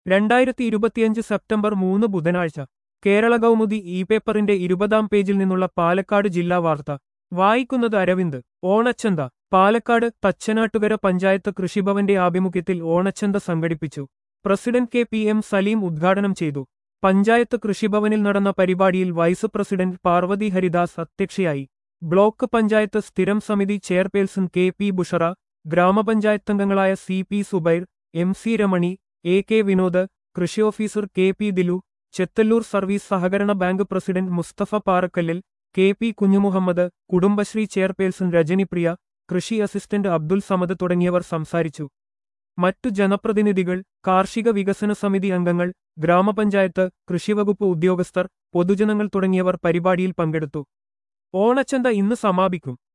രണ്ടായിരത്തി ഇരുപത്തിയഞ്ച് സെപ്റ്റംബർ മൂന്ന് ബുധനാഴ്ച കേരള കൗമുദി ഇ പേപ്പറിന്റെ ഇരുപതാം പേജിൽ നിന്നുള്ള പാലക്കാട് ജില്ലാ വാർത്ത വായിക്കുന്നത് അരവിന്ദ് ഓണച്ചന്ത പാലക്കാട് തച്ചനാട്ടുകര പഞ്ചായത്ത് കൃഷിഭവന്റെ ആഭിമുഖ്യത്തിൽ ഓണച്ചന്ത സംഘടിപ്പിച്ചു president K P M Saleem ഉദ്ഘാടനം ചെയ്തു പഞ്ചായത്ത് കൃഷിഭവനിൽ നടന്ന പരിപാടിയിൽ വൈസ് പ്രസിഡന്റ് പാർവതി ഹരിദാസ് അധ്യക്ഷയായി ബ്ലോക്ക് പഞ്ചായത്ത് സ്ഥിരം സമിതി ചെയർപേഴ്സൺ കെ പി ബുഷറ ഗ്രാമപഞ്ചായത്തംഗങ്ങളായ C P Zubair M C Ramani A K Vinod കൃഷി officer K P Dilu Chethallur service സഹകരണ bank president Musthafa Parakkallil K P Kunhumuhammed Kudumbashree chairperson Rajanipriya കൃഷി അസിസ്റ്റന്റ് അബ്ദുൽ സമദ് തുടങ്ങിയവർ സംസാരിച്ചു മറ്റു ജനപ്രതിനിധികൾ കാർഷിക വികസന സമിതി അംഗങ്ങൾ ഗ്രാമപഞ്ചായത്ത് കൃഷിവകുപ്പ് ഉദ്യോഗസ്ഥർ പൊതുജനങ്ങൾ തുടങ്ങിയവർ പരിപാടിയിൽ പങ്കെടുത്തു ഓണച്ചന്ത ഇന്ന് സമാപിക്കും